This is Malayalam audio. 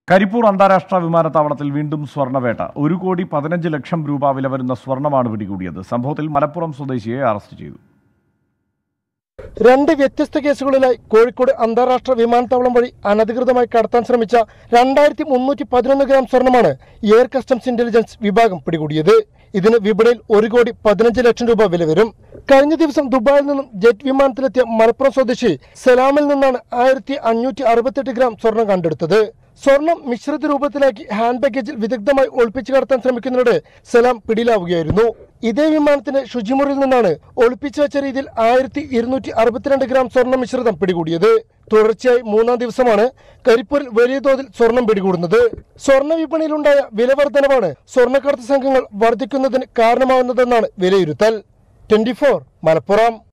കരിപ്പൂർ അന്താരാഷ്ട്ര വിമാനത്താവളത്തിൽ വീണ്ടും സ്വർണ്ണവേട്ട ഒരു കോടി പതിനഞ്ച് ലക്ഷം രൂപ വില വരുന്ന സ്വർണ്ണമാണ് പിടികൂടിയത് സംഭവത്തിൽ മലപ്പുറം സ്വദേശിയെ അറസ്റ്റ് ചെയ്തു രണ്ട് വ്യത്യസ്ത കേസുകളിലായി കോഴിക്കോട് അന്താരാഷ്ട്ര വിമാനത്താവളം വഴി അനധികൃതമായി കടത്താൻ ശ്രമിച്ച രണ്ടായിരത്തി മുന്നൂറ്റി പതിനൊന്ന് ഗ്രാം സ്വർണമാണ് എയർ കസ്റ്റംസ് ഇന്റലിജൻസ് വിഭാഗം പിടികൂടിയത് ഇതിന് വിപണിയിൽ ഒരു കോടി പതിനഞ്ച് ലക്ഷം രൂപ വില വരും കഴിഞ്ഞ ദിവസം ദുബായിൽ നിന്നും ജെറ്റ് വിമാനത്തിലെത്തിയ മലപ്പുറം സ്വദേശി സലാമിൽ നിന്നാണ് ആയിരത്തി അഞ്ഞൂറ്റി അറുപത്തെട്ട് ഗ്രാം സ്വർണം കണ്ടെടുത്തത് സ്വർണം മിശ്രിത രൂപത്തിലാക്കി ഹാൻഡ് ബാഗേജിൽ വിദഗ്ധമായി ഒളിപ്പിച്ചു കടത്താൻ ശ്രമിക്കുന്നതിനിടെ സലാം പിടിയിലാവുകയായിരുന്നു ഇതേ വിമാനത്തിന്റെ ശുചിമുറിയിൽ നിന്നാണ് ഒളിപ്പിച്ചു വെച്ച രീതിയിൽ ആയിരത്തി ഇരുന്നൂറ്റി അറുപത്തിരണ്ട് ഗ്രാം സ്വർണ്ണ മിശ്രിതം പിടികൂടിയത് തുടർച്ചയായി മൂന്നാം ദിവസമാണ് കരിപ്പൂരിൽ വലിയ തോതിൽ സ്വർണം പിടികൂടുന്നത് സ്വർണ്ണ വിപണിയിലുണ്ടായ വിലവർധനവാണ് സ്വർണ്ണക്കടത്ത് സംഘങ്ങൾ വർദ്ധിക്കുന്നതിന് കാരണമാവുന്നതെന്നാണ് വിലയിരുത്തൽ ട്വന്റി മലപ്പുറം